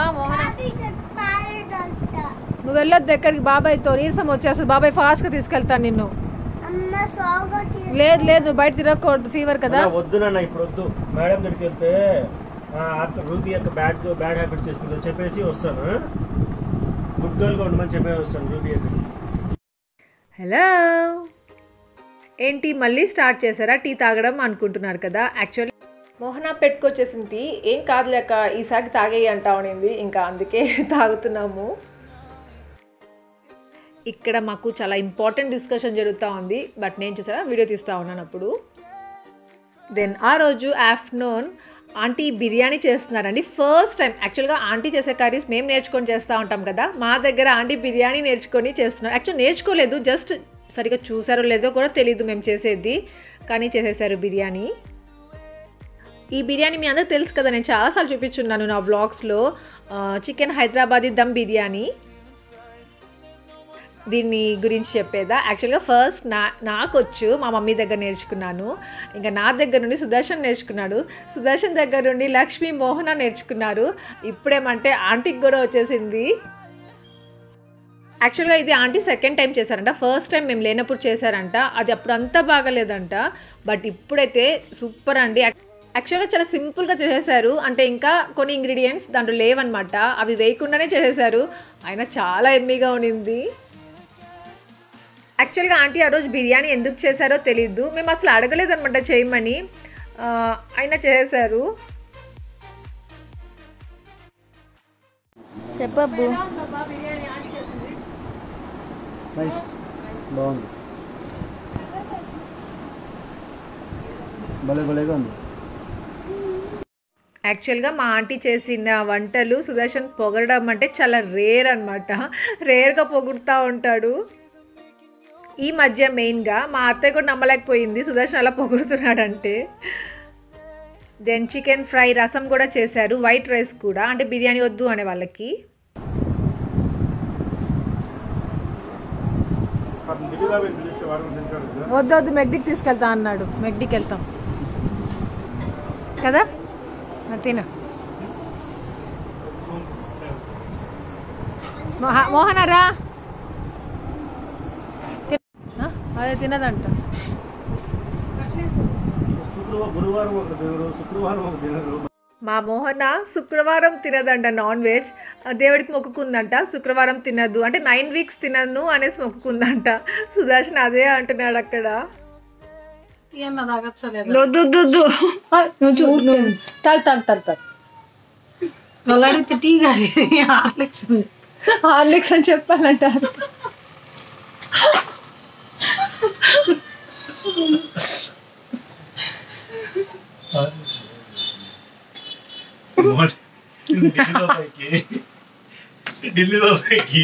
ఆ, మోహన నువ్వు వెళ్ళొద్దు ఎక్కడికి బాబాయ్తో నీరసం వచ్చేస్తుంది బాబాయ్ ఫాస్ట్గా తీసుకెళ్తాను నిన్ను అమ్మ సోగా లేదు లేదు నువ్వు బయట తిరగకూడదు ఫీవర్ కదా అన్నా, వద్దు నాన్న ఇప్పుడు వద్దు మేడం దగ్గరికి వెళ్తే ఆ, ఆ రూబీ యొక్క బ్యాడ్ బ్యాడ్ హ్యాబిట్ చేసుకుందో చెప్పేసి వస్తాను గుడ్ గర్ల్గా ఉండమని చెప్పేసి వస్తాను రూబీ దగ్గరికి హలో ఏంటి మళ్ళీ స్టార్ట్ చేశారా టీ తాగడం అనుకుంటున్నారు కదా యాక్చువల్లీ మోహన పెట్టుకొచ్చేసిన టీ ఏం కాదులేక ఈసారి తాగేయి అంటా ఉండింది ఇంకా అందుకే తాగుతున్నాము ఇక్కడ మాకు చాలా ఇంపార్టెంట్ డిస్కషన్ జరుగుతూ ఉంది బట్ నేను చూసారా వీడియో తీస్తూ ఉన్నాను అప్పుడు దెన్ ఆ రోజు ఆఫ్టర్నూన్ ఆంటీ బిర్యానీ చేస్తున్నారండి ఫస్ట్ టైం యాక్చువల్గా ఆంటీ చేసే కర్రీస్ మేము నేర్చుకొని చేస్తూ ఉంటాం కదా మా దగ్గర ఆంటీ బిర్యానీ నేర్చుకొని చేస్తున్నారు యాక్చువల్ నేర్చుకోలేదు జస్ట్ సరిగ్గా చూసారో లేదో కూడా తెలియదు మేము చేసేది కానీ చేసేసారు బిర్యానీ ఈ బిర్యానీ మీ అందరికి తెలుసు కదా నేను చాలాసార్లు చూపించున్నాను నా వ్లాగ్స్లో చికెన్ హైదరాబాదీ దమ్ బిర్యానీ దీన్ని గురించి చెప్పేదా యాక్చువల్గా ఫస్ట్ నా నాకు వచ్చు మా మమ్మీ దగ్గర నేర్చుకున్నాను ఇంకా నా దగ్గర నుండి సుదర్శన్ నేర్చుకున్నాడు సుదర్శన్ దగ్గర నుండి లక్ష్మీ మోహన నేర్చుకున్నారు ఇప్పుడేమంటే ఆంటీకి కూడా వచ్చేసింది యాక్చువల్గా ఇది ఆంటీ సెకండ్ టైం చేశారంట ఫస్ట్ టైం మేము లేనప్పుడు చేశారంట అది అప్పుడు అంతా బాగాలేదంట బట్ ఇప్పుడైతే సూపర్ అండి యాక్చువల్గా చాలా సింపుల్గా చేసేసారు అంటే ఇంకా కొన్ని ఇంగ్రీడియంట్స్ దాంట్లో లేవన్నమాట అవి వేయకుండానే చేసేసారు అయినా చాలా ఎమ్మీగా ఉండింది యాక్చువల్గా ఆంటీ ఆ రోజు బిర్యానీ ఎందుకు చేశారో తెలీదు మేము అసలు అడగలేదన్నమాట చేయమని ఆ, అయినా చేశారు చెప్పబ్బు నైస్ బాగుంది భలే భలేగా ఉంది యాక్చువల్గా మా ఆంటీ చేసిన వంటలు సుదర్శన్ పొగడడం అంటే చాలా రేర్ అనమాట రేర్గా పొగుడుతూ ఉంటాడు ఈ మధ్య మెయిన్గా మా అత్తయ్య కూడా నమ్మలేకపోయింది సుదర్శన్ అలా పొగుడుతున్నాడంటే దెన్ చికెన్ ఫ్రై రసం కూడా చేశారు వైట్ రైస్ కూడా అంటే బిర్యానీ వద్దు అనే వాళ్ళకి వద్దు వద్దు మెగ్డికి తీసుకెళ్తా అన్నాడు మెగ్డికి వెళ్తాం కదా తిన మోహనరా అదే తినదంట శుక్రవారం గురువారం ఒక తినరు శుక్రవారం ఒక తినరు మా మోహన శుక్రవారం తినదంట నాన్ వెజ్ ఆ దేవుడికి మొక్కుకుందంట శుక్రవారం తినద్దు అంటే నైన్ వీక్స్ తినను అనేసి మొక్కుకుందంట సుదర్శన్ అదే అంటున్నాడు అక్కడ తాగు తాగు తాగు తాగు వాళ్ళు అడిగితే టీ కాదు హార్లిక్స్ ఉంది హార్లిక్స్ అని చెప్పాలంటారు ఢిల్లీలో పైకి ఢిల్లీలో పైకి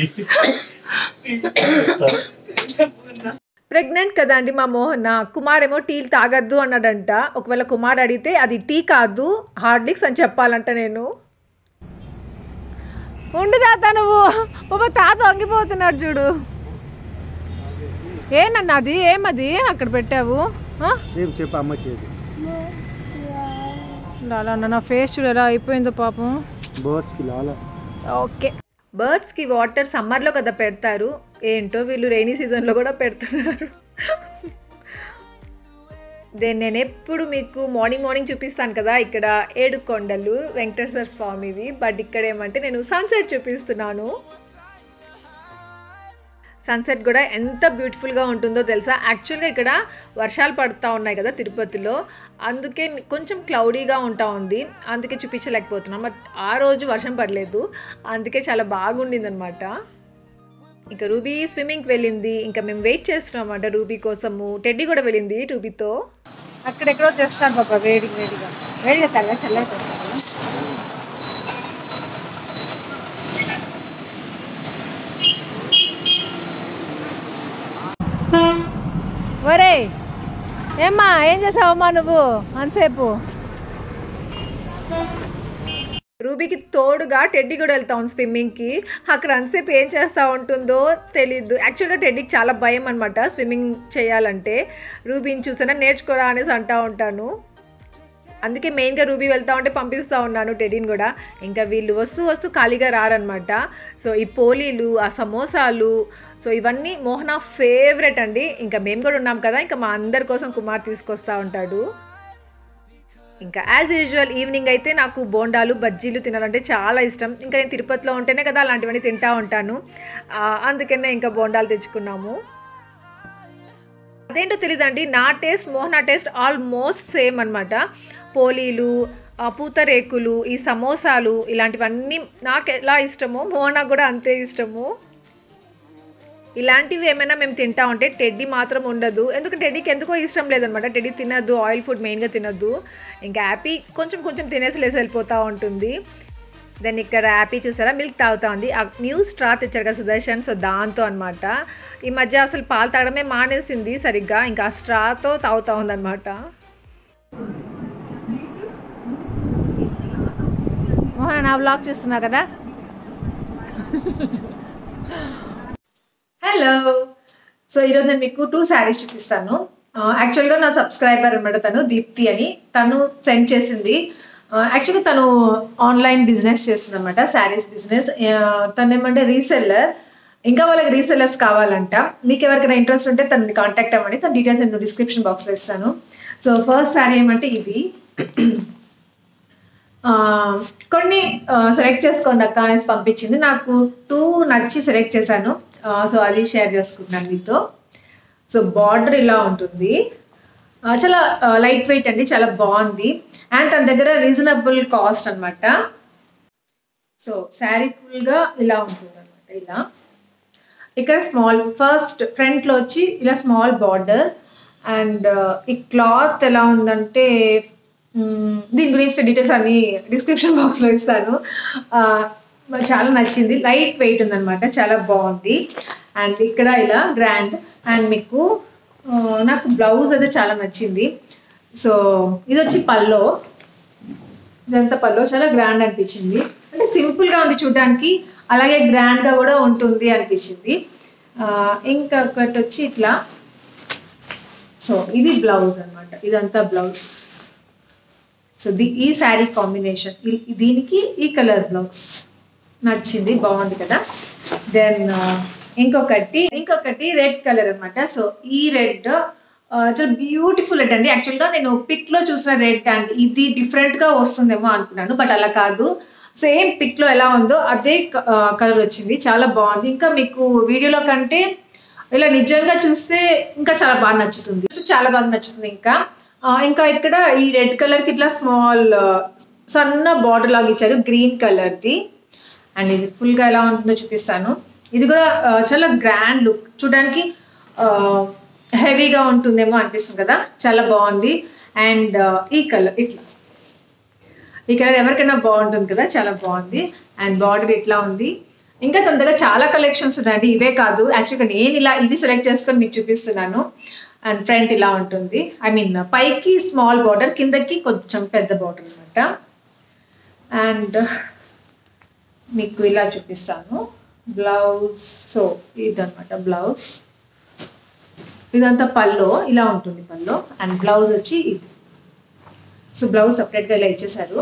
ప్రెగ్నెంట్ కదా అండి మా మోహన కుమార్ ఏమో టీలు తాగద్దు అన్నాడంట ఒకవేళ కుమార్ అడిగితే అది టీ కాదు హార్లిక్స్ అని చెప్పాలంట నేను ఉండు తాత నువ్వు బాబా తాత వంగిపోతున్నాడు చూడు ఏనన్నా అది ఏమది అక్కడ పెట్టావు ఆ? రేపు చెప్పు అమ్మకి ఏది లాలా అన్న, నా ఫేస్ చూడు ఎలా అయిపోయిందో పాపం బర్డ్స్కి లాలా ఓకే బర్డ్స్కి వాటర్ సమ్మర్లో కదా పెడతారు ఏంటో వీళ్ళు రైనీ సీజన్లో కూడా పెడుతున్నారు దెన్ నేను ఎప్పుడు మీకు మార్నింగ్ మార్నింగ్ చూపిస్తాను కదా ఇక్కడ ఏడు కొండలు వెంకటేశ్వర స్వామివి బట్ ఇక్కడ ఏమంటే నేను సన్సెట్ చూపిస్తున్నాను సన్సెట్ కూడా ఎంత బ్యూటిఫుల్గా ఉంటుందో తెలుసా యాక్చువల్గా ఇక్కడ వర్షాలు పడుతూ ఉన్నాయి కదా తిరుపతిలో అందుకే మీ- కొంచెం క్లౌడీగా ఉంటా ఉంది అందుకే చూపించలేకపోతున్నాం బట్ ఆ రోజు వర్షం పడలేదు అందుకే చాలా బాగుండింది అనమాట ఇంకా రూబీ స్విమ్మింగ్కి వెళ్ళింది ఇంకా మేము వెయిట్ చేస్తున్నాం అన్నమాట రూబీ కోసము టెడ్డీ కూడా వెళ్ళింది రూబీతో అక్కడెక్కడో తెస్తాను పాప వేడిగా వేడిగా వేడిగా తెల్ల చల్లగా తెస్తాను ఒరే ఏమ్మా ఏం చేసావమ్మా నువ్వు అంతసేపు రూబీకి తోడుగా టెడ్డీ కూడా వెళ్తా ఉంది స్విమ్మింగ్కి అక్కడ అంతసేపు ఏం చేస్తూ ఉంటుందో తెలీదు యాక్చువల్గా టెడ్డీకి చాలా భయం అనమాట స్విమ్మింగ్ చేయాలంటే రూబీని చూసినా నేర్చుకోరా అనేసి అంటూ ఉంటాను అందుకే మెయిన్గా రూబీ వెళ్తా ఉంటే పంపిస్తూ ఉన్నాను టెడీని కూడా ఇంకా వీళ్ళు వస్తూ వస్తూ ఖాళీగా రారనమాట సో ఈ పోలీలు ఆ సమోసాలు సో ఇవన్నీ మోహన ఫేవరెట్ అండి ఇంకా మేము కూడా ఉన్నాం కదా ఇంకా మా అందరి కోసం కుమార్ తీసుకొస్తూ ఉంటాడు ఇంకా యాజ్ యూజువల్ ఈవినింగ్ అయితే నాకు బోండాలు బజ్జీలు తినాలంటే చాలా ఇష్టం ఇంకా నేను తిరుపతిలో ఉంటేనే కదా అలాంటివన్నీ తింటా ఉంటాను ఆ, అందుకనే ఇంకా బోండాలు తెచ్చుకున్నాము అదేంటో తెలియదండి నా టేస్ట్ మోహనా టేస్ట్ ఆల్మోస్ట్ సేమ్ అనమాట పోలీలు ఆ, పూతరేకులు ఈ సమోసాలు ఇలాంటివన్నీ నాకు ఎలా ఇష్టమో మోహనా కూడా అంతే ఇష్టము ఇలాంటివి ఏమైనా మేము తింటా ఉంటే టెడ్డీ మాత్రం ఉండదు ఎందుకంటే టెడ్డీకి ఎందుకో ఇష్టం లేదనమాట టెడ్డీ తినద్దు ఆయిల్ ఫుడ్ మెయిన్గా తినద్దు ఇంకా యాపీ కొంచెం కొంచెం తినేసి లేసి వెళ్ళిపోతూ ఉంటుంది దెన్ ఇక్కడ యాపీ చూసారా మిల్క్ తాగుతా ఉంది ఆ న్యూ స్ట్రా తెచ్చారు కదా సుదర్శన్ సో దాంతో అనమాట ఈ మధ్య అసలు పాలు తాగడమే మానేసింది సరిగ్గా ఇంకా ఆ స్ట్రాతో తాగుతా ఉందన్నమాట మోహన్ నా బ్లాగ్ చూస్తున్నా కదా హలో సో ఈరోజు నేను మీకు టూ శారీస్ చూపిస్తాను యాక్చువల్గా నా సబ్స్క్రైబర్ అనమాట తను దీప్తి అని తను సెండ్ చేసింది యాక్చువల్గా తను ఆన్లైన్ బిజినెస్ చేస్తుంది అనమాట శారీస్ బిజినెస్ తను ఏమంటే రీసెల్లర్ ఇంకా వాళ్ళకి రీసెల్లర్స్ కావాలంట మీకు ఎవరికైనా ఇంట్రెస్ట్ ఉంటే తనని కాంటాక్ట్ అవ్వండి తన డీటెయిల్స్ నేను డిస్క్రిప్షన్ బాక్స్లో ఇస్తాను సో ఫస్ట్ శారీ ఏమంటే ఇది ఆ, కొన్ని సెలెక్ట్ చేసుకోండి అక్క అనేసి పంపించింది నాకు టూ నచ్చి సెలెక్ట్ చేశాను సో అది షేర్ చేసుకుంటున్నాను మీతో సో బార్డర్ ఇలా ఉంటుంది ఆ, చాలా లైట్ వెయిట్ అండి చాలా బాగుంది అండ్ తన దగ్గర రీజనబుల్ కాస్ట్ అన్నమాట సో శారీ ఫుల్గా ఇలా ఉంటుంది అనమాట ఇలా ఇక్కడ స్మాల్ ఫస్ట్ ఫ్రంట్లో వచ్చి ఇలా స్మాల్ బార్డర్ అండ్ ఈ క్లాత్ ఎలా ఉందంటే మ్మ్, దీని గురించి డీటెయిల్స్ అన్ని డిస్క్రిప్షన్ బాక్స్లో ఇస్తాను ఆ, నాకు చాలా నచ్చింది లైట్ వెయిట్ ఉందన్నమాట చాలా బాగుంది అండ్ ఇక్కడ ఇలా గ్రాండ్ అండ్ మీకు ఆ, నాకు బ్లౌజ్ అయితే చాలా నచ్చింది సో ఇది వచ్చి పల్లో ఇదంతా పల్లో చాలా గ్రాండ్ అనిపించింది అంటే సింపుల్గా ఉంది చూడడానికి అలాగే గ్రాండ్గా కూడా ఉంటుంది అనిపించింది ఆ, ఇంకా ఒకటి వచ్చి ఇట్లా సో ఇది బ్లౌజ్ అన్నమాట ఇదంతా బ్లౌజ్ సో ది ఈ శారీ కాంబినేషన్ దీనికి ఈ కలర్ బ్లౌజ్ నచ్చింది బాగుంది కదా దెన్ ఇంకొకటి ఇంకొకటి రెడ్ కలర్ అన్నమాట సో ఈ రెడ్ చాలా బ్యూటిఫుల్ రెడ్ అండి యాక్చువల్గా నేను పిక్ లో చూసిన రెడ్ అండ్ ఇది డిఫరెంట్ గా వస్తుందేమో అనుకున్నాను బట్ అలా కాదు సేమ్ పిక్ లో ఎలా ఉందో అదే కలర్ వచ్చింది చాలా బాగుంది ఇంకా మీకు వీడియోలో కంటే ఇలా నిజంగా చూస్తే ఇంకా చాలా బాగా నచ్చుతుంది చాలా బాగా నచ్చుతుంది ఇంకా ఆ, ఇంకా ఇక్కడ ఈ రెడ్ కలర్ కి ఇట్లా స్మాల్ సన్న బార్డర్ లాగా ఇచ్చారు గ్రీన్ కలర్ది అండ్ ఇది full గా ఎలా ఉంటుందో చూపిస్తాను ఇది కూడా ఆ, చాలా గ్రాండ్ లుక్ చూడడానికి హెవీగా ఉంటుందేమో అనిపిస్తుంది కదా చాలా బాగుంది అండ్ ఈ కలర్ ఇట్లా ఈ కలర్ ఎవరికైనా బాగుంటుంది కదా చాలా బాగుంది అండ్ బార్డర్ ఇట్లా ఉంది ఇంకా తన దగ్గర చాలా కలెక్షన్స్ ఉన్నాయండి ఇవే కాదు యాక్చువల్గా నేను ఇలా ఇవి సెలెక్ట్ చేసుకొని మీకు చూపిస్తున్నాను అండ్ ఫ్రంట్ ఇలా ఉంటుంది ఐ మీన్ పైకి స్మాల్ బార్డర్ కిందకి కొంచెం పెద్ద బార్డర్ అనమాట అండ్ మీకు ఇలా చూపిస్తాను బ్లౌజ్ సో ఇదన్నమాట బ్లౌజ్ ఇదంతా పల్లో ఇలా ఉంటుంది పల్లో అండ్ బ్లౌజ్ వచ్చి ఇది సో బ్లౌజ్ సపరేట్గా ఇలా ఇచ్చేసారు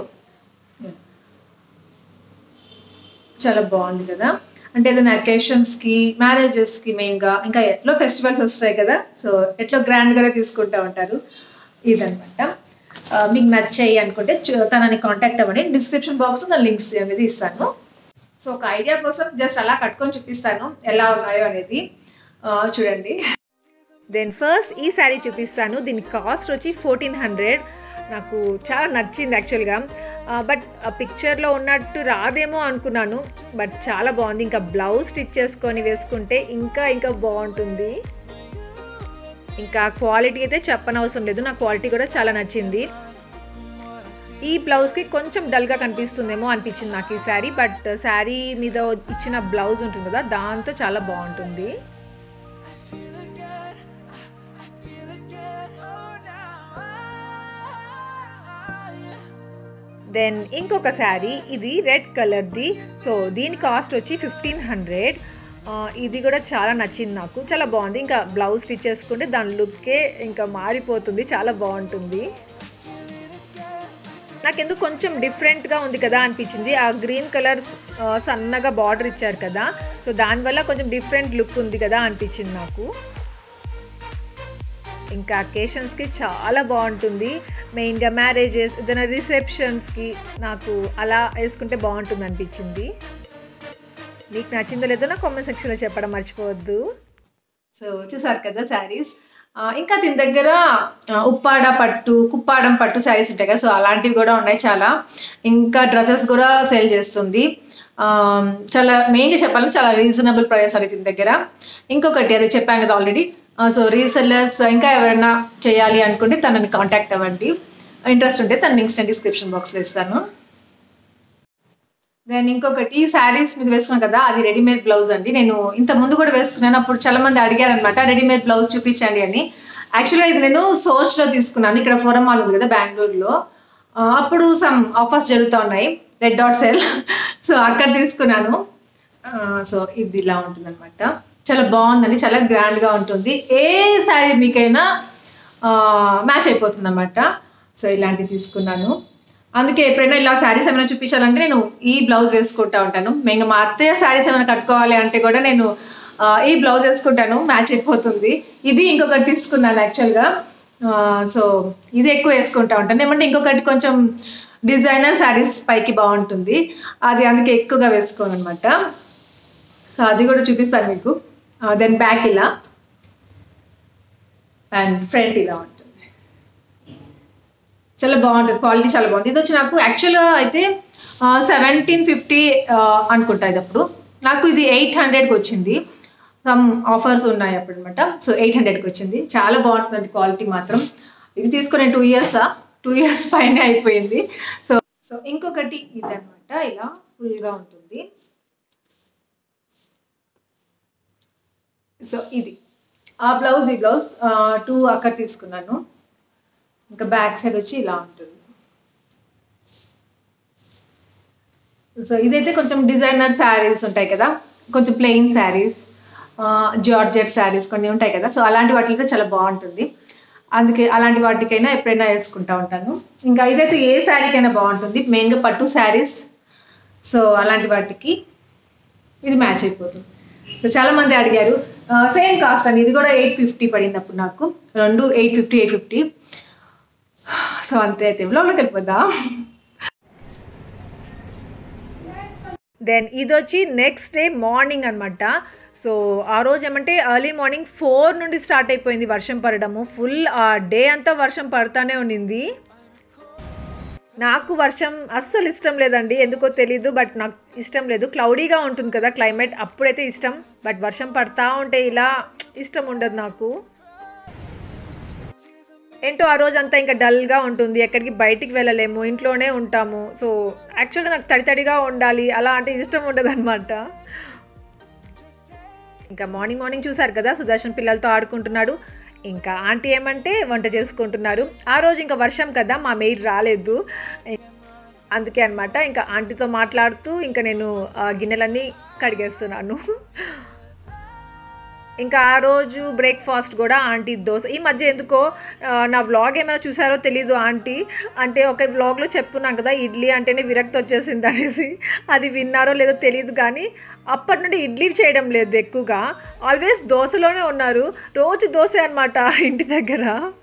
చాలా బాగుంది కదా అంటే ఏదైనా అకేషన్స్కి మ్యారేజెస్కి మెయిన్గా ఇంకా ఎట్లా ఫెస్టివల్స్ వస్తాయి కదా సో ఎట్లా గ్రాండ్గానే తీసుకుంటూ ఉంటారు ఇదనమాట ఆ, మీకు నచ్చాయి అనుకుంటే చు- తనని కాంటాక్ట్ అవ్వండి డిస్క్రిప్షన్ బాక్స్ నా లింక్స్ అనేది ఇస్తాను సో ఒక ఐడియా కోసం జస్ట్ అలా కట్టుకొని చూపిస్తాను ఎలా ఉన్నాయో అనేది ఆ, చూడండి దెన్ ఫస్ట్ ఈ శారీ చూపిస్తాను దీని కాస్ట్ వచ్చి ఫోర్టీన్ హండ్రెడ్ నాకు చాలా నచ్చింది యాక్చువల్గా బట్ ఆ పిక్చర్లో ఉన్నట్టు రాదేమో అనుకున్నాను బట్ చాలా బాగుంది ఇంకా బ్లౌజ్ స్టిచ్ చేసుకొని వేసుకుంటే ఇంకా ఇంకా బాగుంటుంది ఇంకా క్వాలిటీ అయితే చెప్పనవసరం లేదు నా క్వాలిటీ కూడా చాలా నచ్చింది ఈ బ్లౌజ్కి కొంచెం డల్గా కనిపిస్తుందేమో అనిపించింది నాకు ఈ శారీ బట్ శారీ మీద ఇచ్చిన బ్లౌజ్ ఉంటుంది కదా దాంతో చాలా బాగుంటుంది దెన్ ఇంకొక శారీ ఇది రెడ్ కలర్ది సో దీని కాస్ట్ వచ్చి ఫిఫ్టీన్ హండ్రెడ్ ఇది కూడా చాలా నచ్చింది నాకు చాలా బాగుంది ఇంకా బ్లౌజ్ స్టిచ్ చేసుకుంటే దాని లుక్కే ఇంకా మారిపోతుంది చాలా బాగుంటుంది నాకు ఎందుకు కొంచెం డిఫరెంట్గా ఉంది కదా అనిపించింది ఆ గ్రీన్ కలర్ సన్నగా బార్డర్ ఇచ్చారు కదా సో దానివల్ల కొంచెం డిఫరెంట్ లుక్ ఉంది కదా అనిపించింది నాకు ఇంకా అకేషన్స్కి చాలా బాగుంటుంది మెయిన్గా మ్యారేజెస్ ఏదైనా రిసెప్షన్స్కి నాకు అలా వేసుకుంటే బాగుంటుంది అనిపించింది మీకు నచ్చిందో లేదో నా కామెంట్ సెక్షన్లో చెప్పడం మర్చిపోవద్దు సో చూసారు కదా శారీస్ ఇంకా దీని దగ్గర ఆ, ఉప్పాడ పట్టు కుప్పాడం పట్టు శారీస్ ఉంటాయి కదా సో అలాంటివి కూడా ఉన్నాయి చాలా ఇంకా డ్రెస్సెస్ కూడా సేల్ చేస్తుంది ఆ, చాలా మెయిన్గా చెప్పాలంటే చాలా రీజనబుల్ ప్రైస్ అది దీని దగ్గర ఇంకొకటి అది చెప్పాను కదా ఆల్రెడీ సో రీసెల్లర్స్ ఇంకా ఎవరైనా చేయాలి అనుకుంటే తనని కాంటాక్ట్ అవ్వండి ఇంట్రెస్ట్ ఉంటే తన లింక్స్ నేను డిస్క్రిప్షన్ బాక్స్లో ఇస్తాను దెన్ ఇంకొకటి శారీస్ మీద వేసుకున్నాను కదా అది రెడీమేడ్ బ్లౌజ్ అండి నేను ఇంత ముందు కూడా వేసుకున్నాను అప్పుడు చాలా మంది అడిగారు అనమాట రెడీమేడ్ బ్లౌజ్ చూపించండి అని యాక్చువల్గా ఇది నేను సోచ్లో తీసుకున్నాను ఇక్కడ ఫోరం మాల్ ఉంది కదా బెంగళూరులో ఆ, అప్పుడు సమ్ ఆఫర్స్ జరుగుతూ ఉన్నాయి రెడ్ డాట్ సెల్ సో అక్కడ తీసుకున్నాను సో ఇది ఇలా ఉంటుంది అనమాట చాలా బాగుందండి చాలా గ్రాండ్గా ఉంటుంది ఏ శారీ మీకైనా మ్యాచ్ అయిపోతుంది అనమాట సో ఇలాంటివి తీసుకున్నాను అందుకే ఎప్పుడైనా ఇలా శారీస్ ఏమైనా చూపించాలంటే నేను ఈ బ్లౌజ్ వేసుకుంటా ఉంటాను మేము మా అత్తయ్య శారీస్ ఏమైనా కట్టుకోవాలి అంటే కూడా నేను ఆ, ఈ బ్లౌజ్ వేసుకుంటాను మ్యాచ్ అయిపోతుంది ఇది ఇంకొకటి తీసుకున్నాను యాక్చువల్గా సో ఇది ఎక్కువ వేసుకుంటా ఉంటాను ఏమంటే ఇంకొకటి కొంచెం డిజైనర్ శారీస్ పైకి బాగుంటుంది అది అందుకే ఎక్కువగా వేసుకోను అనమాట సో అది కూడా చూపిస్తాను మీకు దెన్ బ్యాక్ ఇలా అండ్ ఫ్రంట్ ఇలా ఉంటుంది చాలా బాగుంటుంది క్వాలిటీ చాలా బాగుంది ఇది వచ్చి నాకు యాక్చువల్గా అయితే సెవెంటీన్ ఫిఫ్టీ అనుకుంటా ఇది అప్పుడు నాకు ఇది ఎయిట్ హండ్రెడ్కి వచ్చింది సమ్ ఆఫర్స్ ఉన్నాయి అప్పుడు అనమాట సో ఎయిట్ హండ్రెడ్కి వచ్చింది చాలా బాగుంటుంది క్వాలిటీ మాత్రం ఇది తీసుకునే టూ ఇయర్సా టూ ఇయర్స్ పైన అయిపోయింది సో సో ఇంకొకటి ఇదనమాట ఇలా ఫుల్గా ఉంటుంది సో ఇది ఆ బ్లౌజ్ ఈ బ్లౌజ్ టూ అక్కడ తీసుకున్నాను ఇంకా బ్యాక్ సైడ్ వచ్చి ఇలా ఉంటుంది సో ఇదైతే కొంచెం డిజైనర్ శారీస్ ఉంటాయి కదా కొంచెం ప్లెయిన్ శారీస్ జార్జెట్ శారీస్ కొన్ని ఉంటాయి కదా సో అలాంటి వాటికి చాలా బాగుంటుంది అందుకే అలాంటి వాటికైనా ఎప్పుడైనా వేసుకుంటా ఉంటాను ఇంకా ఇదైతే ఏ శారీకైనా బాగుంటుంది మెయిన్గా పట్టు శారీస్ సో అలాంటి వాటికి ఇది మ్యాచ్ అయిపోతుంది సో చాలా మంది అడిగారు సేమ్ కాస్ట్ అండి ఇది కూడా ఎయిట్ ఫిఫ్టీ పడింది అప్పుడు నాకు రెండు eight fifty eight fifty so అంతే అయితే వ్లాగ్లోకి వెళ్ళిపోద్దా దెన్ ఇది వచ్చి నెక్స్ట్ డే మార్నింగ్ అనమాట సో ఆ రోజు ఏమంటే ఎర్లీ మార్నింగ్ ఫోర్ నుండి స్టార్ట్ అయిపోయింది వర్షం పడడము ఫుల్ ఆ డే అంతా వర్షం పడతానే ఉండింది నాకు వర్షం అస్సలు ఇష్టం లేదండి ఎందుకో తెలీదు బట్ నాకు ఇష్టం లేదు క్లౌడీగా ఉంటుంది కదా క్లైమేట్ అప్పుడైతే ఇష్టం బట్ వర్షం పడతా ఉంటే ఇలా ఇష్టం ఉండదు నాకు ఏంటో ఆ రోజు అంతా ఇంకా డల్గా ఉంటుంది ఎక్కడికి బయటికి వెళ్ళలేము ఇంట్లోనే ఉంటాము సో యాక్చువల్గా నాకు తడి తడిగా ఉండాలి అలా అంటే ఇష్టం ఉండదు అనమాట ఇంకా మార్నింగ్ మార్నింగ్ చూసారు కదా సుదర్శన్ పిల్లలతో ఆడుకుంటున్నాడు ఇంకా ఆంటీ ఏమంటే వంట చేసుకుంటున్నారు ఆ రోజు ఇంకా వర్షం కదా మా మెయిడ్ రాలేదు అందుకే అనమాట ఇంకా ఆంటీతో మాట్లాడుతూ ఇంకా నేను ఆ గిన్నెలన్నీ కడిగేస్తున్నాను ఇంకా ఆ రోజు బ్రేక్ఫాస్ట్ కూడా ఆంటీ దోశ ఈ మధ్య ఎందుకో ఆ, నా వ్లాగ్ ఏమైనా చూసారో తెలీదు ఆంటీ అంటే ఒక వ్లాగ్లో చెప్పున్నాను కదా ఇడ్లీ అంటేనే విరక్తి వచ్చేసింది అనేసి అది విన్నారో లేదో తెలియదు కానీ అప్పటి నుండి ఇడ్లీ చేయడం లేదు ఎక్కువగా ఆల్వేస్ దోశలోనే ఉన్నారు రోజు దోశ అనమాట ఇంటి దగ్గర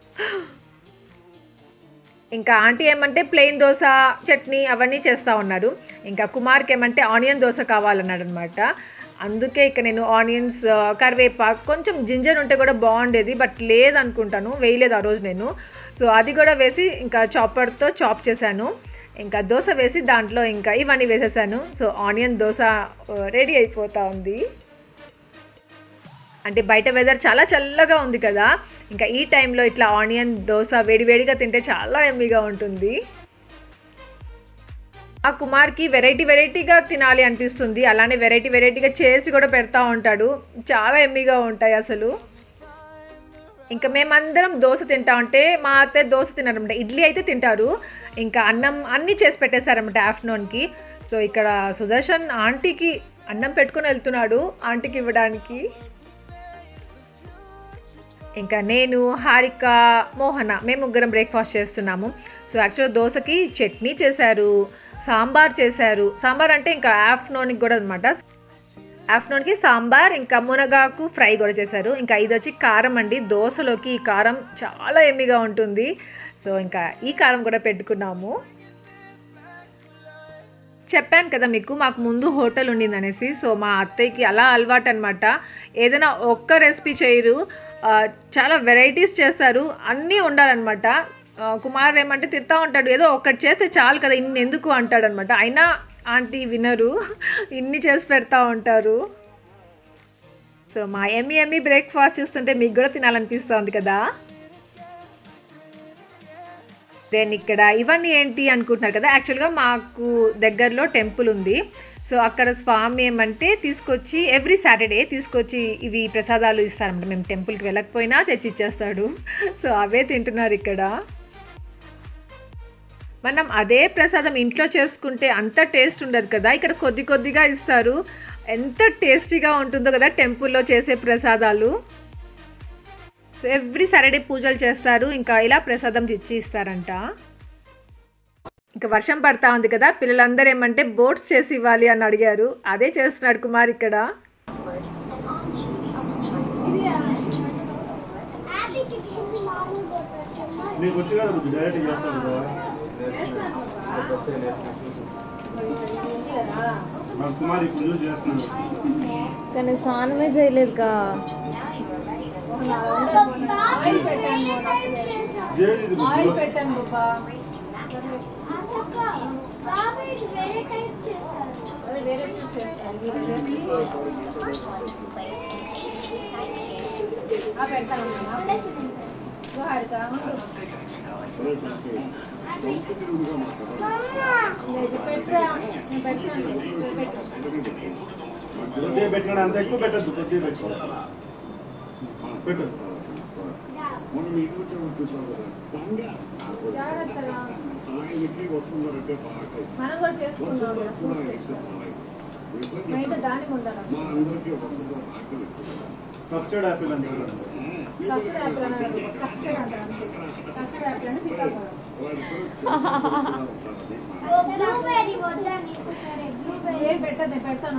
ఇంకా ఆంటీ ఏమంటే ప్లెయిన్ దోశ చట్నీ అవన్నీ చేస్తూ ఉన్నారు ఇంకా కుమార్కి ఏమంటే ఆనియన్ దోశ కావాలన్నాడు అనమాట అందుకే ఇక నేను ఆనియన్స్ ఆ, కరివేపాకు కొంచెం జింజర్ ఉంటే కూడా బాగుండేది బట్ లేదనుకుంటాను వేయలేదు ఆ రోజు నేను సో అది కూడా వేసి ఇంకా చాపర్తో చాప్ చేశాను ఇంకా దోశ వేసి దాంట్లో ఇంకా ఇవన్నీ వేసేసాను సో ఆనియన్ దోశ రెడీ అయిపోతూ ఉంది అంటే బయట వెదర్ చాలా చల్లగా ఉంది కదా ఇంకా ఈ టైంలో ఇట్లా ఆనియన్ దోశ వేడివేడిగా తింటే చాలా ఎమ్మిగా ఉంటుంది ఆ కుమార్కి వెరైటీ వెరైటీగా తినాలి అనిపిస్తుంది అలానే వెరైటీ వెరైటీగా చేసి కూడా పెడతా ఉంటాడు చాలా ఎమ్మిగా ఉంటాయి అసలు ఇంకా మేమందరం దోశ తింటా ఉంటే మా అత్తయ్య దోశ తినారనమాట ఇడ్లీ అయితే తింటారు ఇంకా అన్నం అన్నీ చేసి పెట్టేశారనమాట ఆఫ్టర్నూన్కి సో ఇక్కడ సుదర్శన్ ఆంటీకి అన్నం పెట్టుకొని వెళ్తున్నాడు ఆంటీకి ఇవ్వడానికి ఇంకా నేను హారిక మోహన మేము ముగ్గురం బ్రేక్ఫాస్ట్ చేస్తున్నాము సో యాక్చువల్ దోశకి చట్నీ చేశారు సాంబార్ చేశారు సాంబార్ అంటే ఇంకా ఆఫ్టర్నూన్కి కూడా అనమాట ఆఫ్టర్నూన్కి సాంబార్ ఇంకా మునగాకు ఫ్రై కూడా చేశారు ఇంకా ఇది వచ్చి కారం అండి దోశలోకి ఈ కారం చాలా ఎమ్మిగా ఉంటుంది సో ఇంకా ఈ కారం కూడా పెట్టుకున్నాము చెప్పాను కదా మీకు మాకు ముందు హోటల్ ఉండింది అనేసి సో మా అత్తయ్యకి అలా అలవాటు అనమాట ఏదైనా ఒక్క రెసిపీ చేయరు ఆ, చాలా వెరైటీస్ చేస్తారు అన్నీ ఉండాలన్నమాట ఆ, కుమార్ ఏమంటే తిడతా ఉంటాడు ఏదో ఒక్కటి చేస్తే చాలు కదా ఇన్ని ఎందుకు అంటాడు అనమాట అయినా ఆంటీ వినరు ఇన్ని చేసి పెడతా ఉంటారు సో మా ఎమ్మి ఎమ్మి బ్రేక్ఫాస్ట్ చూస్తుంటే మీకు కూడా తినాలనిపిస్తుంది కదా దెన్ ఇక్కడ ఇవన్నీ ఏంటి అనుకుంటున్నారు కదా యాక్చువల్గా మాకు దగ్గరలో టెంపుల్ ఉంది సో అక్కడ స్వామి ఏమంటే తీసుకొచ్చి ఎవ్రీ సాటర్డే తీసుకొచ్చి ఇవి ప్రసాదాలు ఇస్తారన్నమాట మేము టెంపుల్కి వెళ్ళకపోయినా తెచ్చి ఇచ్చేస్తాడు సో అవే తింటున్నారు ఇక్కడ మనం అదే ప్రసాదం ఇంట్లో చేసుకుంటే అంత టేస్ట్ ఉండదు కదా ఇక్కడ కొద్ది కొద్దిగా ఇస్తారు ఎంత టేస్టీగా ఉంటుందో కదా టెంపుల్లో చేసే ప్రసాదాలు సో ఎవ్రీ సాటర్డే పూజలు చేస్తారు ఇంకా ఇలా ప్రసాదం తెచ్చి ఇస్తారంట ఇంకా వర్షం పడతా ఉంది కదా పిల్లలందరూ ఏమంటే బోట్స్ చేసి ఇవ్వాలి అని అడిగారు అదే చేస్తున్నాడు కుమార్ ఇక్కడ నీకు వచ్చి కదా బుద్ధి డైరెక్ట్ చేస్తాను కదా మా కుమార్ ఇప్పుడు చూసి చేస్తున్నాను కానీ స్నానమే చేయలేదుగా జైలు ఇది బుద్ధి వేరే టైప్ చేశారు కొద్దిగా పెట్టుకోండి అంత ఎక్కువ పెట్టద్దు కొద్దిగా పెట్టుకో పెట్టు మనం కూడా చేసుకున్నాం దానికి ఉండాలి కస్టర్డ్ యాపిల్ అంటే కస్టర్డ్ యాపిల్ అన్నారు కస్టర్డ్ అంటారు అంతే. కస్టర్డ్ యాపిల్ అంటే సీతాఫలం బ్లూబెర్రీ వద్దా నీకు సరే బ్లూబెర్రీ ఏం పెట్టదు పెడతాను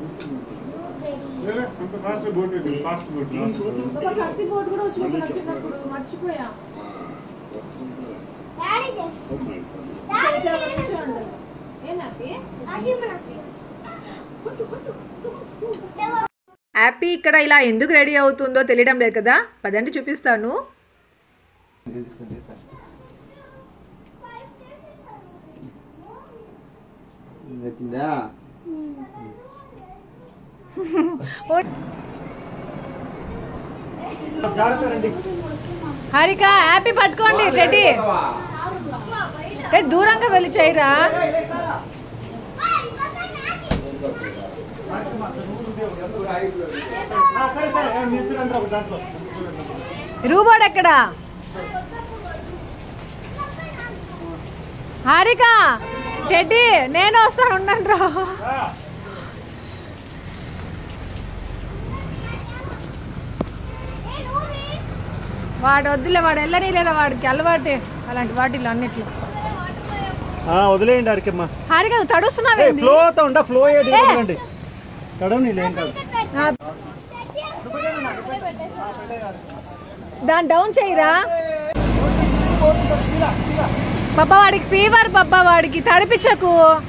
అంత ఫాస్ట్ బోట్ ఫాస్ట్ బోట్ బాబా కత్తి పోటు కూడా వచ్చి చిన్నప్పుడు మర్చిపోయా డాడీ చేస్ ఇక్కడ ఒక నిమిషం ఉండదు ఏంటి హ్యాపీ ఇక్కడ ఇలా ఎందుకు రెడీ అవుతుందో తెలియడం లేదు కదా పదండి చూపిస్తాను వచ్చిందా జాగ్రత్త రండి హారిక హ్యాపీ పట్టుకోండి రెడీ దూరంగా వెళ్ళి చేయరా ఆ, సరే సరే మీ ఇద్దరు రండి ఒక దాంట్లో రూబోడ్ ఎక్కడ హారిక టెడ్డీ నేను వస్తాను ఉండండి రా ఆ, వాడు వద్దులే వాడు వెళ్ళని లేదా వాడికి అలవాటే అలాంటి వాటిలో అన్నిట్లో ఆ, వదిలేయండి అరికమ్మ హారిక నువ్వు తడుస్తున్నావేంది ఫ్లో అవుతా ఉండా ఫ్లో అయ్యేది వదలండి తడవు నీళ్ళు ఏం కాదు దాన్ని డౌన్ చేయరా బాబా వాడికి ఫీవర్ బాబా వాడికి తడిపించకు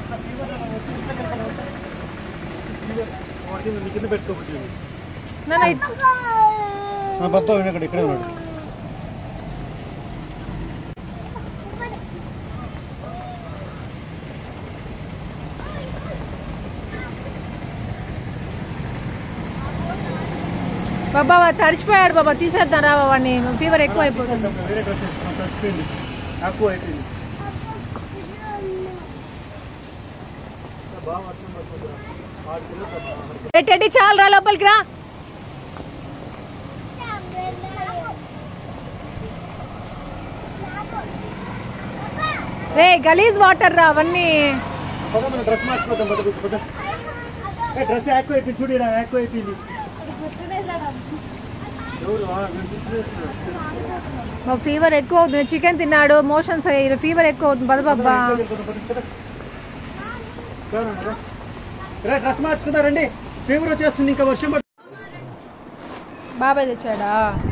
కింద నీ కింద పెట్టుకోవచ్చు నన్ను ఇట్- బాబా ఇక్కడ ఇక్కడే ఉన్నాడు బాబా వాడు తడిచిపోయాడు బాబా తీసేద్దాం రా వాడిని ఫీవర్ ఎక్కువ అయిపోతుంది వేరే డ్రెస్ వేసుకున్నాం తడిచిపోయింది తక్కువ అయిపోయింది ఏ టెడ్డీ చాలు రా లోపలికి రా రే గలీజ్ వాటర్ రా అవన్నీ పద మన డ్రెస్ మార్చుకోదాం పద పద, పద ఏ డ్రెస్ యాక్కు అయిపోయింది చూడు ఈడ యాక్కు అయిపోయింది ఎవరు ఆ, నేను గుర్తుచేస్తున్నాను. మా ఫీవర్ ఎక్కువ అవుతుంది చికెన్ తిన్నాడు మోషన్స్ అయ్యారు ఫీవర్ ఎక్కువ అవుతుంది పద బాబా రా, డ్రెస్ మార్చుకుందారండి ఫీవర్ వచ్చేస్తుంది ఇంకా వర్షం పడుతుంది బాబాయ్ తెచ్చాడా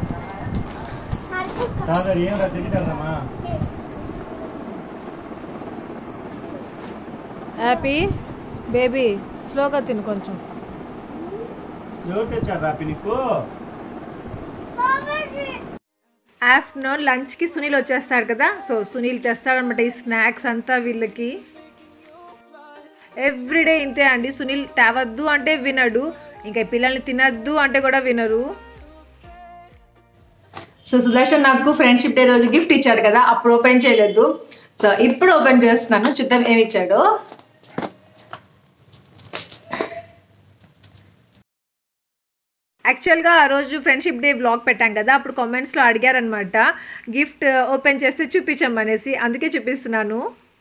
సాగర్ ఏం రా తిరిగిదామా హ్యాపీ బేబీ స్లోగా తిను కొంచెం ఎవరు తెచ్చారు రాపి నీకు ఆఫ్టర్నూన్ లంచ్కి సునీల్ వచ్చేస్తాడు కదా సో సునీల్ తెస్తాడనమాట ఈ స్నాక్స్ అంతా వీళ్ళకి ఎవ్రీడే ఇంతే అండి సునీల్ తేవద్దు అంటే వినడు ఇంకా ఈ పిల్లల్ని తినద్దు అంటే కూడా వినరు సో సుదర్శన్ నాకు ఫ్రెండ్షిప్ డే రోజు గిఫ్ట్ ఇచ్చాడు కదా అప్పుడు ఓపెన్ చేయలేదు సో ఇప్పుడు ఓపెన్ చేస్తున్నాను చూద్దాం ఏమి ఇచ్చాడు యాక్చువల్గా ఆ రోజు ఫ్రెండ్షిప్ డే బ్లాగ్ పెట్టాం కదా అప్పుడు కామెంట్స్లో అడిగారనమాట గిఫ్ట్ ఓపెన్ చేస్తే చూపించమనేసి అందుకే చూపిస్తున్నాను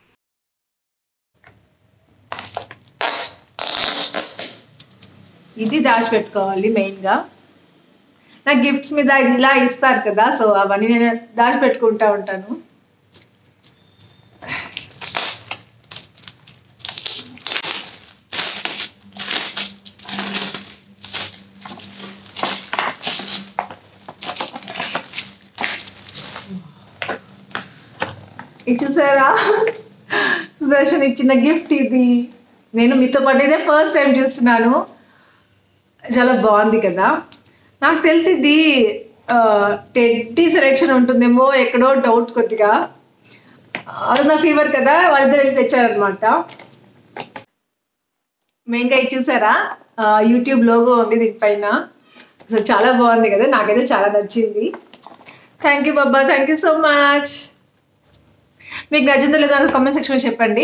ఇది దాచిపెట్టుకోవాలి మెయిన్గా నాకు గిఫ్ట్స్ మీద ఇది ఇలా ఇస్తారు కదా సో అవన్నీ నేను దాచిపెట్టుకుంటా ఉంటాను ఇది చూసారా సుదర్శన్ ఇచ్చిన గిఫ్ట్ ఇది నేను మీతో పాటు ఇదే ఫస్ట్ టైం చూస్తున్నాను చాలా బాగుంది కదా నాకు తెలిసి ఇది టెడ్డీ సెలెక్షన్ ఉంటుందేమో ఎక్కడో డౌట్ కొద్దిగా అరుణ ఫీవర్ కదా వాళ్ళిద్దరు వెళ్ళి తెచ్చారనమాట మెయిన్గా ఇది చూసారా ఆ, యూట్యూబ్ లోగో ఉంది దీనిపైన అసలు చాలా బాగుంది కదా నాకైతే చాలా నచ్చింది థ్యాంక్ యూ బాబా థ్యాంక్ యూ సో మచ్ మీకు నచ్చిందో లేదో కామెంట్ సెక్షన్లో చెప్పండి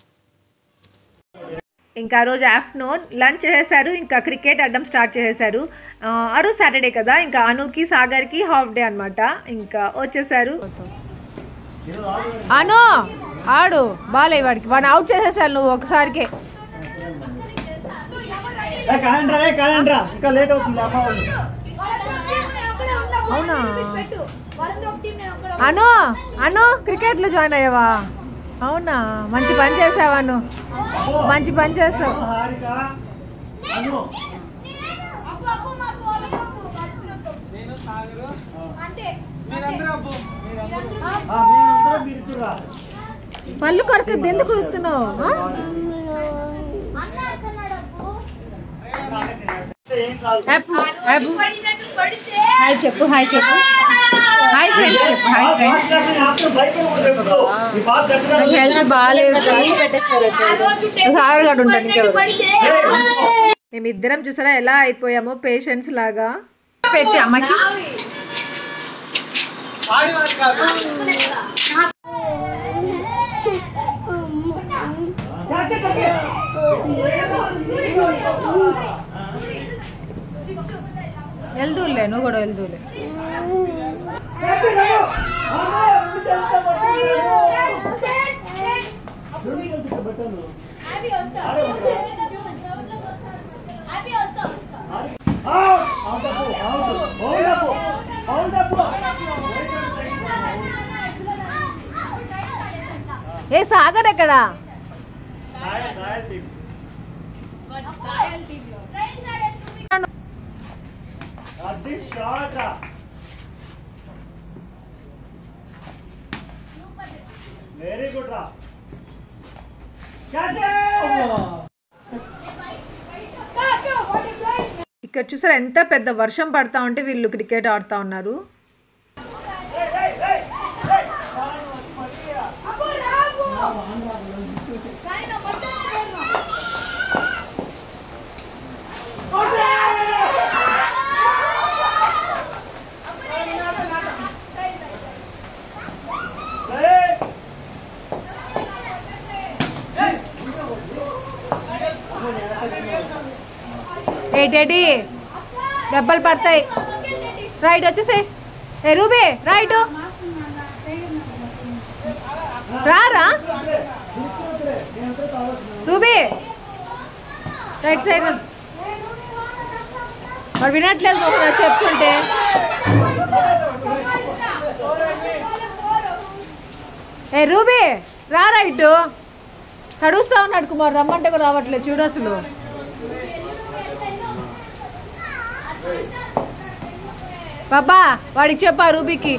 ఇంకా ఆ రోజు ఆఫ్టర్నూన్ లంచ్ చేసేసారు ఇంకా క్రికెట్ అడ్డం స్టార్ట్ చేసేసారు ఆ, ఆ రోజు సాటర్డే కదా ఇంకా అనుకి సాగర్కి హాఫ్ డే అనమాట ఇంకా వచ్చేసారు అను ఆడు బాలే వాడికి వాడిని అవుట్ చేసేసారు నువ్వు ఒకసారికే కాదండి రా కాదండి రా ఇంకా లేట్ అవుతుంది అమ్మ వాళ్ళు అవునా అను అను క్రికెట్లో జాయిన్ అయ్యావా అవునా మంచి పని చేసావా నువ్వు మంచి పని చేసావు హారిక అను ఆ, మేమందరం మీరు ఇద్దరు రా. పళ్ళు కొరకద్దు ఎందుకు కొరుకుతున్నావు ఆ? ఏం కాదు హ్యాపీ హ్యాపీ హాయ్ చెప్పు హాయ్ చెప్పు హాయ్ ఫ్రెండ్స్ చెప్పు హాయ్ ఫ్రెండ్స్ ఆఫ్టర్ భయపడకూడదు ఎప్పుడు. ఈ బాబు దగ్గర నాకు హెల్త్ బాగాలేదు సార్ గడు ఉంటాను ఇంకెవరు మేమిద్దరం చూసారా ఎలా అయిపోయామో పేషెంట్స్ లాగా పెట్టి అమ్మకి వెళ్దూలే నువ్వు కూడా వెళ్దూలే ఏ సాగర్ ఎక్కడ అది షార్ట్ రా వెరీ గుడ్ రా ఇక్కడ చూసారా ఎంత పెద్ద వర్షం పడతా ఉంటే వీళ్ళు క్రికెట్ ఆడుతా ఉన్నారు ఏ డాడీ దెబ్బలు పడతాయి రైట్ వచ్చేసే ఏ రూబీ రైట్ రారా రూబీ రైట్ సైడ్ వాడు వినట్లేదు చెప్తుంటే ఏ రూబీ రారా ఇటు తడుస్తా ఉన్నాడు కుమార్ రమ్మంటే కూడా రావట్లేదు చూడు అసలు బాబా వాడికి చెప్పా రూబీకి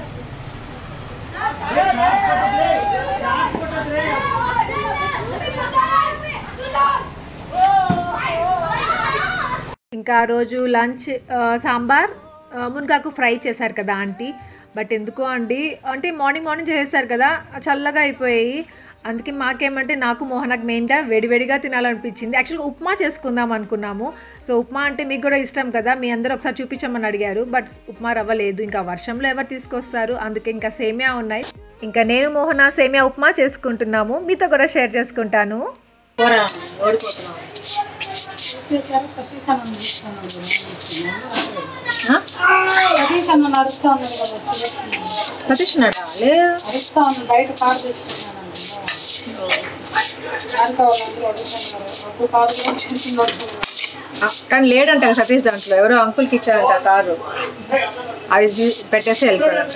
ఇంకా ఆ రోజు లంచ్ ఆ, సాంబార్ ఆ, మునగాకు ఫ్రై చేశారు కదా ఆంటీ బట్ ఎందుకో అండి అంటే మార్నింగ్ మార్నింగ్ చేసేసారు కదా చల్లగా అయిపోయాయి అందుకే మాకేమంటే నాకు మోహనకు మెయిన్గా వేడివేడిగా తినాలనిపించింది యాక్చువల్గా ఉప్మా చేసుకుందాం అనుకున్నాము సో ఉప్మా అంటే మీకు కూడా ఇష్టం కదా మీ అందరూ ఒకసారి చూపించమని అడిగారు బట్ ఉప్మా రవ్వ లేదు ఇంకా వర్షంలో ఎవరు తీసుకొస్తారు అందుకే ఇంకా సేమియా ఉన్నాయి ఇంకా నేను మోహన సేమియా ఉప్మా చేసుకుంటున్నాము మీతో కూడా షేర్ చేసుకుంటాను సతీష్ అన్న నడుస్తా ఉన్నాడు కదా సతీష్ నాడా లేదు అరుస్తా ఉన్నాడు బయట కారు తెచ్చుకున్నాను కారు కావాలంటే అడుగుతున్నారు అప్పుడు కారు కూడా చేస్తున్నాడు కానీ లేడంట కదా సతీష్ దాంట్లో ఎవరో అంకుల్కి ఇచ్చారంట ఆ కారు అది తీ- పెట్టేసి వెళ్ళిపోయాడంట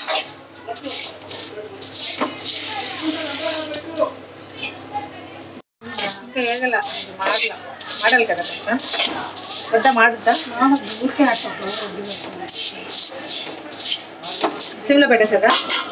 ఇంకా ఏగల మాటల మాటలు కదా కొంచెం పెద్ద మాడుద్దా ఊరికే అట్లా సిమ్లో పెట్టేసేదా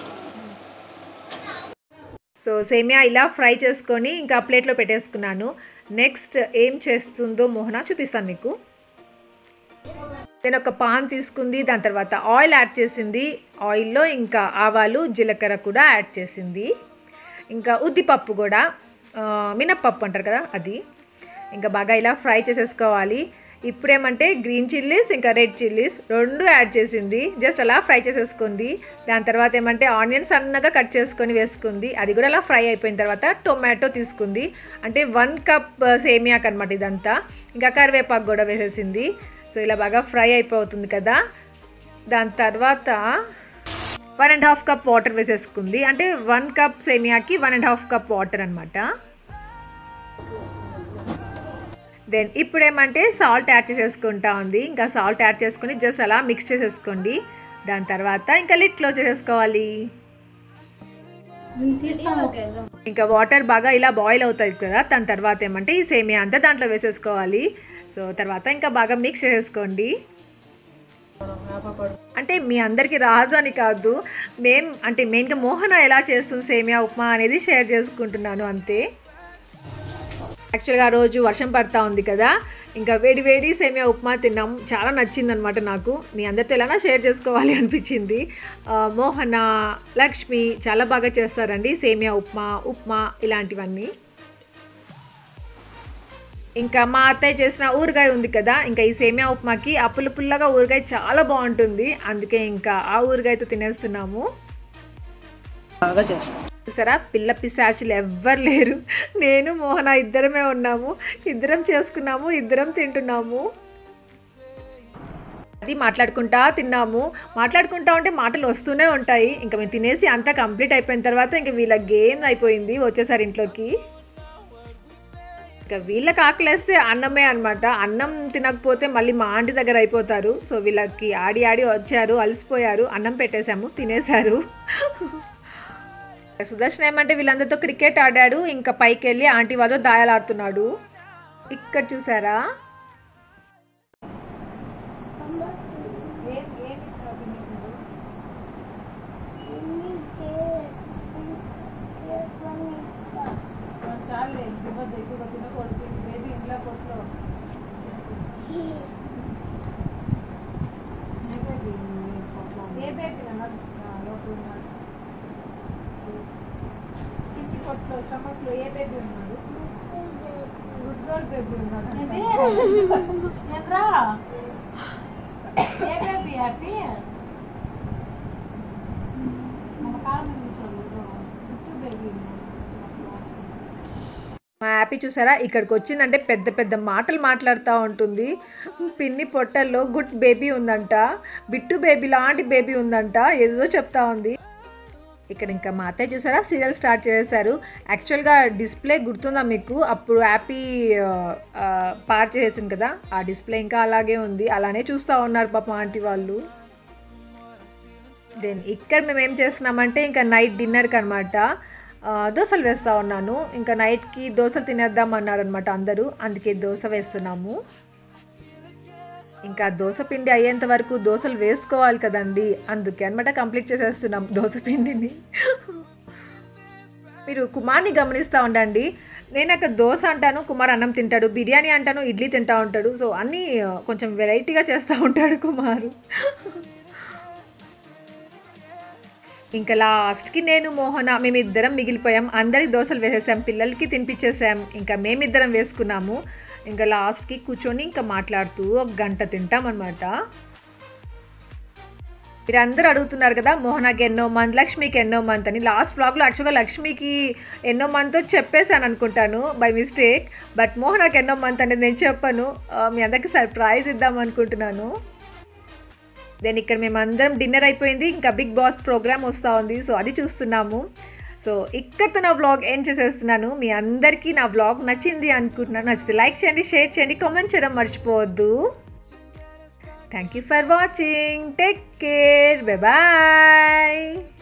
సో సేమియా ఇలా ఫ్రై చేసుకొని ఇంకా ప్లేట్లో పెట్టేసుకున్నాను నెక్స్ట్ ఏం చేస్తుందో మోహన చూపిస్తాను మీకు నేను ఒక పాన్ తీసుకుంది దాని తర్వాత ఆయిల్ యాడ్ చేసింది ఆయిల్లో ఇంకా ఆవాలు జీలకర్ర కూడా యాడ్ చేసింది ఇంకా ఉద్దిపప్పు కూడా ఆ, మినప్పప్పు అంటారు కదా అది ఇంకా బాగా ఇలా ఫ్రై చేసేసుకోవాలి ఇప్పుడేమంటే గ్రీన్ చిల్లీస్ ఇంకా రెడ్ చిల్లీస్ రెండు యాడ్ చేసింది జస్ట్ అలా ఫ్రై చేసేసుకుంది దాని తర్వాత ఏమంటే ఆనియన్స్ సన్నగా కట్ చేసుకొని వేసుకుంది అది కూడా అలా ఫ్రై అయిపోయిన తర్వాత టొమాటో తీసుకుంది అంటే వన్ కప్ సేమియాకి అనమాట ఇదంతా ఇంకా కరివేపాకు కూడా వేసేసింది సో ఇలా బాగా ఫ్రై అయిపోతుంది కదా దాని తర్వాత one and half cup water వేసేసుకుంది అంటే వన్ కప్ సేమియాకి one and half cup water అనమాట దెన్ ఇప్పుడు ఏమంటే సాల్ట్ యాడ్ చేసేసుకుంటా ఉంది ఇంకా సాల్ట్ యాడ్ చేసుకొని జస్ట్ అలా మిక్స్ చేసేసుకోండి దాని తర్వాత ఇంకా లిట్ క్లోజ్ చేసేసుకోవాలి ఇంకా వాటర్ బాగా ఇలా బాయిల్ అవుతుంది కదా దాని తర్వాత ఏమంటే ఈ సేమియా అంతా దాంట్లో వేసేసుకోవాలి సో తర్వాత ఇంకా బాగా మిక్స్ చేసేసుకోండి అంటే మీ అందరికీ రాదు అని కాదు మేం అంటే మెయిన్గా మోహన ఎలా చేస్తుంది సేమియా ఉప్మా అనేది షేర్ చేసుకుంటున్నాను అంతే యాక్చువల్గా ఆ రోజు వర్షం పడతా ఉంది కదా ఇంకా వేడి వేడి సేమియా ఉప్మా తిన్నాం చాలా నచ్చిందనమాట నాకు మీ అందరితో ఎలానా షేర్ చేసుకోవాలి అనిపించింది ఆ, మోహన లక్ష్మి చాలా బాగా చేస్తారండి సేమియా ఉప్మా ఉప్మా ఇలాంటివన్నీ ఇంకా మా అత్తయ్య చేసిన ఊరగాయ ఉంది కదా ఇంకా ఈ సేమియా ఉప్మాకి ఆ పుల్ల పుల్లగా ఊరగాయ చాలా బాగుంటుంది అందుకే ఇంకా ఆ ఊరగాయతో తినేస్తున్నాము బాగా చేస్తాం చూసారా పిల్ల పిశాచులు ఎవ్వరు లేరు నేను మోహన ఇద్దరమే ఉన్నాము ఇద్దరం చేసుకున్నాము ఇద్దరం తింటున్నాము అది మాట్లాడుకుంటా తిన్నాము మాట్లాడుకుంటా ఉంటే మాటలు వస్తూనే ఉంటాయి ఇంకా మేము తినేసి అంతా కంప్లీట్ అయిపోయిన తర్వాత ఇంకా వీళ్ళ గేమ్ అయిపోయింది వచ్చేసారి ఇంట్లోకి ఇంకా వీళ్ళకి ఆకలేస్తే అన్నమే అనమాట అన్నం తినకపోతే మళ్ళీ మా ఆంటీ దగ్గర అయిపోతారు సో వీళ్ళకి ఆడి ఆడి వచ్చారు అలసిపోయారు అన్నం పెట్టేశాము తినేశారు సుదర్శన్ ఏమంటే వీళ్ళందరితో క్రికెట్ ఆడాడు ఇంకా పైకి వెళ్ళి ఆంటీ వాళ్ళతో దాయాలాడుతున్నాడు ఇక్కడ చూసారా మా యాపీ చూసారా ఇక్కడికి వచ్చిందంటే పెద్ద పెద్ద మాటలు మాట్లాడుతూ ఉంటుంది పిన్ని పొట్టల్లో గుడ్ బేబీ ఉందంట బిట్టు బేబీ లాంటి బేబీ ఉందంట ఏదో చెప్తా ఉంది ఇక్కడ ఇంకా మా అత్తయ్య చూసారా సీరియల్ స్టార్ట్ చేశారు యాక్చువల్గా డిస్ప్లే గుర్తుందా మీకు అప్పుడు యాపీ ఆ, ఆ, పార్ చేసింది కదా ఆ డిస్ప్లే ఇంకా అలాగే ఉంది అలానే చూస్తూ ఉన్నారు పాప ఆంటీ వాళ్ళు దెన్ ఇక్కడ మేము ఏం చేస్తున్నామంటే ఇంకా నైట్ డిన్నర్కి అనమాట దోశలు వేస్తూ ఉన్నాను ఇంకా నైట్కి దోశలు తినేద్దాం అన్నారనమాట అందరూ అందుకే దోశ వేస్తున్నాము ఇంకా దోశ పిండి అయ్యేంత వరకు దోశలు వేసుకోవాలి కదండి అందుకే అనమాట కంప్లీట్ చేసేస్తున్నాం దోశ పిండిని మీరు కుమార్ని గమనిస్తూ ఉండండి నేను అక్కడ దోశ అంటాను కుమార్ అన్నం తింటాడు బిర్యానీ అంటాను ఇడ్లీ తింటా ఉంటాడు సో అన్నీ ఆ, కొంచెం వెరైటీగా చేస్తూ ఉంటాడు కుమారు ఇంకా లాస్ట్కి నేను మోహన మేమిద్దరం మిగిలిపోయాం అందరికి దోశలు వేసేసాం పిల్లలకి తినిపించేసాం ఇంకా మేమిద్దరం వేసుకున్నాము ఇంకా లాస్ట్కి కూర్చొని ఇంకా మాట్లాడుతూ ఒక గంట తింటాం అనమాట మీరు అందరూ అడుగుతున్నారు కదా మోహనాకి ఎన్నో మంత్ లక్ష్మికి ఎన్నో మంత్ అని లాస్ట్ వ్లాగ్లో యాక్చువల్గా లక్ష్మికి ఎన్నో మంత్ చెప్పేశాను అనుకుంటాను బై మిస్టేక్ బట్ మోహనాకి ఎన్నో మంత్ అనేది నేను చెప్పాను ఆ, మీ అందరికి సర్ప్రైజ్ ఇద్దాం అనుకుంటున్నాను దెన్ ఇక్కడ మేమందరం డిన్నర్ అయిపోయింది ఇంకా బిగ్ బాస్ ప్రోగ్రామ్ వస్తూ ఉంది సో అది చూస్తున్నాము సో ఇక్కడితో నా వ్లాగ్ ఏం చేసేస్తున్నాను మీ అందరికీ నా వ్లాగ్ నచ్చింది అనుకుంటున్నాను నచ్చితే లైక్ చేయండి షేర్ చేయండి కామెంట్ చేయడం మర్చిపోవద్దు thank you for watching take care bye